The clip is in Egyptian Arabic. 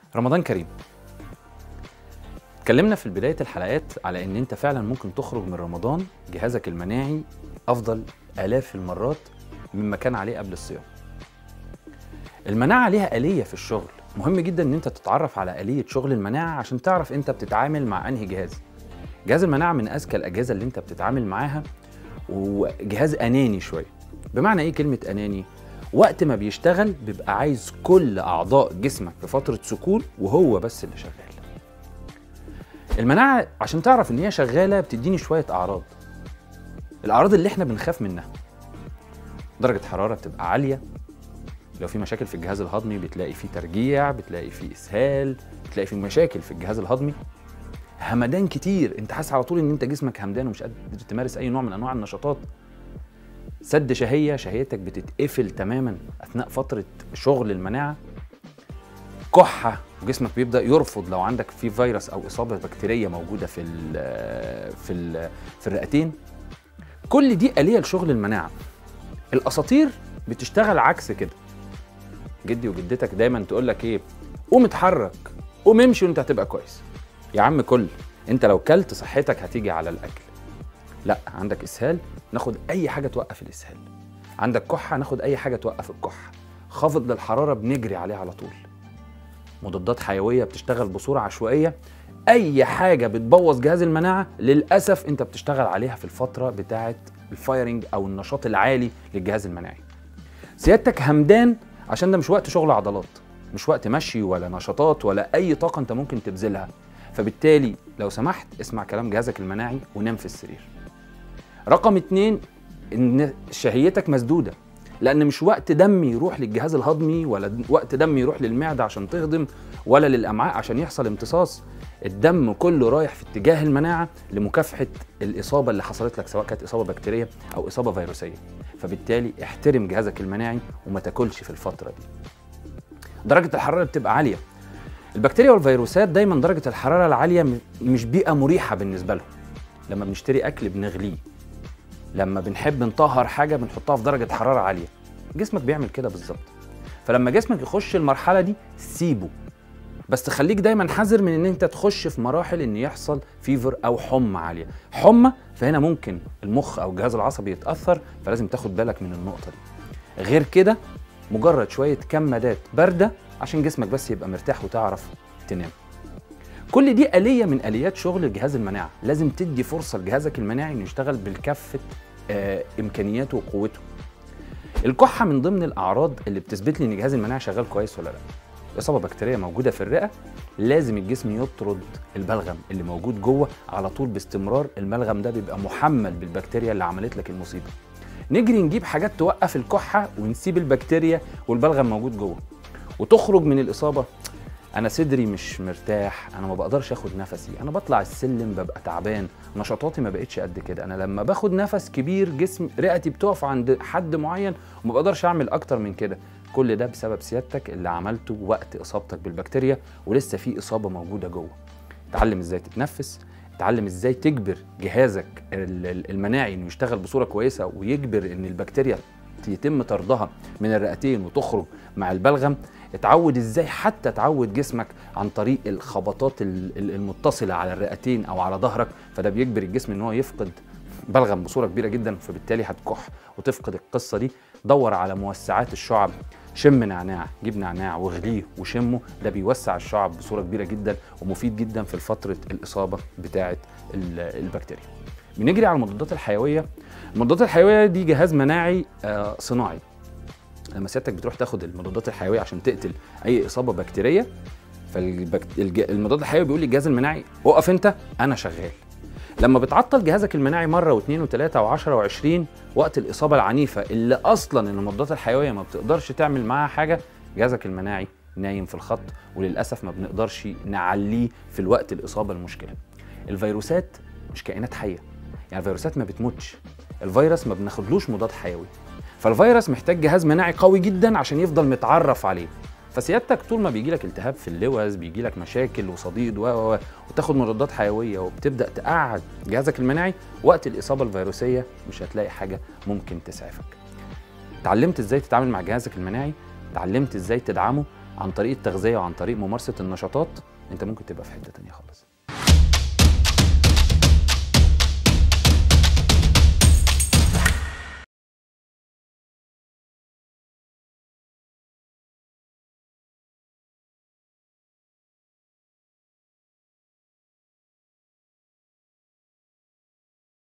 رمضان كريم اتكلمنا في بداية الحلقات على ان انت فعلا ممكن تخرج من رمضان جهازك المناعي افضل الاف المرات مما كان عليه قبل الصيام المناعة ليها آلية في الشغل مهم جدا ان انت تتعرف على آلية شغل المناعة عشان تعرف انت بتتعامل مع انهي جهاز جهاز المناعة من اذكى الاجهزة اللي انت بتتعامل معاها وجهاز اناني شوية بمعنى ايه كلمة اناني وقت ما بيشتغل بيبقى عايز كل اعضاء جسمك في فترة سكون وهو بس اللي شغال المناعة عشان تعرف ان هي شغالة بتديني شوية اعراض الاعراض اللي احنا بنخاف منها درجة حرارة بتبقى عالية لو في مشاكل في الجهاز الهضمي بتلاقي فيه ترجيع بتلاقي فيه اسهال بتلاقي فيه مشاكل في الجهاز الهضمي همدان كتير انت حاسس على طول ان انت جسمك همدان ومش قادر تمارس اي نوع من انواع النشاطات سد شهيه شهيتك بتتقفل تماما اثناء فتره شغل المناعه كحه وجسمك بيبدا يرفض لو عندك في فيروس او اصابه بكتيريه موجوده في ال في ال في الرئتين كل دي آلية لشغل المناعة الأساطير بتشتغل عكس كده جدي وجدتك دايما تقول لك ايه قوم اتحرك قوم امشي وانت هتبقى كويس يا عم كل انت لو كلت صحتك هتيجي على الاكل لا عندك اسهال ناخد اي حاجه توقف الاسهال عندك كحه ناخد اي حاجه توقف الكحه خافض للحراره بنجري عليه على طول مضادات حيويه بتشتغل بصوره عشوائيه اي حاجه بتبوظ جهاز المناعه للاسف انت بتشتغل عليها في الفتره بتاعه الفايرنج او النشاط العالي للجهاز المناعي سيادتك همدان عشان ده مش وقت شغل عضلات مش وقت مشي ولا نشاطات ولا اي طاقه انت ممكن تبذلها فبالتالي لو سمحت اسمع كلام جهازك المناعي ونام في السرير رقم اتنين ان شهيتك مسدوده لان مش وقت دم يروح للجهاز الهضمي ولا وقت دم يروح للمعده عشان تهضم ولا للامعاء عشان يحصل امتصاص الدم كله رايح في اتجاه المناعه لمكافحه الاصابه اللي حصلت لك سواء كانت اصابه بكتيريه او اصابه فيروسيه فبالتالي احترم جهازك المناعي وما تاكلش في الفتره دي درجه الحراره بتبقى عاليه البكتيريا والفيروسات دايما درجه الحراره العاليه مش بيئه مريحه بالنسبه لهم لما بنشتري اكل بنغليه لما بنحب نطهر حاجه بنحطها في درجه حراره عاليه جسمك بيعمل كده بالظبط فلما جسمك يخش المرحله دي سيبه بس خليك دايما حذر من ان انت تخش في مراحل ان يحصل فيفر او حمى عاليه حمى فهنا ممكن المخ او الجهاز العصبي يتاثر فلازم تاخد بالك من النقطه دي غير كده مجرد شويه كمادات بارده عشان جسمك بس يبقى مرتاح وتعرف تنام كل دي آلية من آليات شغل جهاز المناعة لازم تدي فرصة لجهازك المناعي انه يشتغل بالكافة آه إمكانياته وقوته الكحة من ضمن الأعراض اللي بتثبت لي إن جهاز المناعة شغال كويس ولا لا إصابة بكتيرية موجودة في الرئة لازم الجسم يطرد البلغم اللي موجود جوه على طول باستمرار البلغم ده بيبقى محمل بالبكتيريا اللي عملت لك المصيبة نجري نجيب حاجات توقف الكحة ونسيب البكتيريا والبلغم موجود جوه وتخرج من الإصابة انا صدري مش مرتاح انا ما بقدرش اخد نفسي انا بطلع السلم ببقى تعبان نشاطاتي ما بقتش قد كده انا لما باخد نفس كبير جسم رئتي بتقف عند حد معين وما بقدرش اعمل اكتر من كده كل ده بسبب سيادتك اللي عملته وقت اصابتك بالبكتيريا ولسه في اصابه موجوده جوه اتعلم ازاي تتنفس اتعلم ازاي تجبر جهازك المناعي انه يشتغل بصوره كويسه ويجبر ان البكتيريا يتم طردها من الرئتين وتخرج مع البلغم اتعود ازاي حتى تعود جسمك عن طريق الخبطات المتصله على الرئتين او على ظهرك فده بيجبر الجسم ان هو يفقد بلغم بصوره كبيره جدا فبالتالي هتكح وتفقد القصه دي دور على موسعات الشعب شم نعناع جيب نعناع واغليه وشمه ده بيوسع الشعب بصوره كبيره جدا ومفيد جدا في فتره الاصابه بتاعه البكتيريا بنجري على المضادات الحيويه المضادات الحيويه دي جهاز مناعي صناعي لما سيادتك بتروح تاخد المضادات الحيويه عشان تقتل اي اصابه بكتيريه فالمضاد الحيوي بيقول للجهاز المناعي اقف انت انا شغال لما بتعطل جهازك المناعي مره واثنين وثلاثه وعشرة وعشرين وقت الاصابه العنيفه اللي اصلا المضادات الحيويه ما بتقدرش تعمل معاها حاجه جهازك المناعي نايم في الخط وللاسف ما بنقدرش نعليه في الوقت الاصابه المشكله الفيروسات مش كائنات حيه يعني الفيروسات ما بتموتش الفيروس ما بناخدلوش مضاد حيوي فالفيروس محتاج جهاز مناعي قوي جدا عشان يفضل متعرف عليه فسيادتك طول ما بيجي لك التهاب في اللوز بيجي لك مشاكل وصديد و وتاخد مضادات حيويه وبتبدا تقعد جهازك المناعي وقت الاصابه الفيروسيه مش هتلاقي حاجه ممكن تسعفك اتعلمت ازاي تتعامل مع جهازك المناعي اتعلمت ازاي تدعمه عن طريق التغذيه وعن طريق ممارسه النشاطات انت ممكن تبقى في حته تانية خالص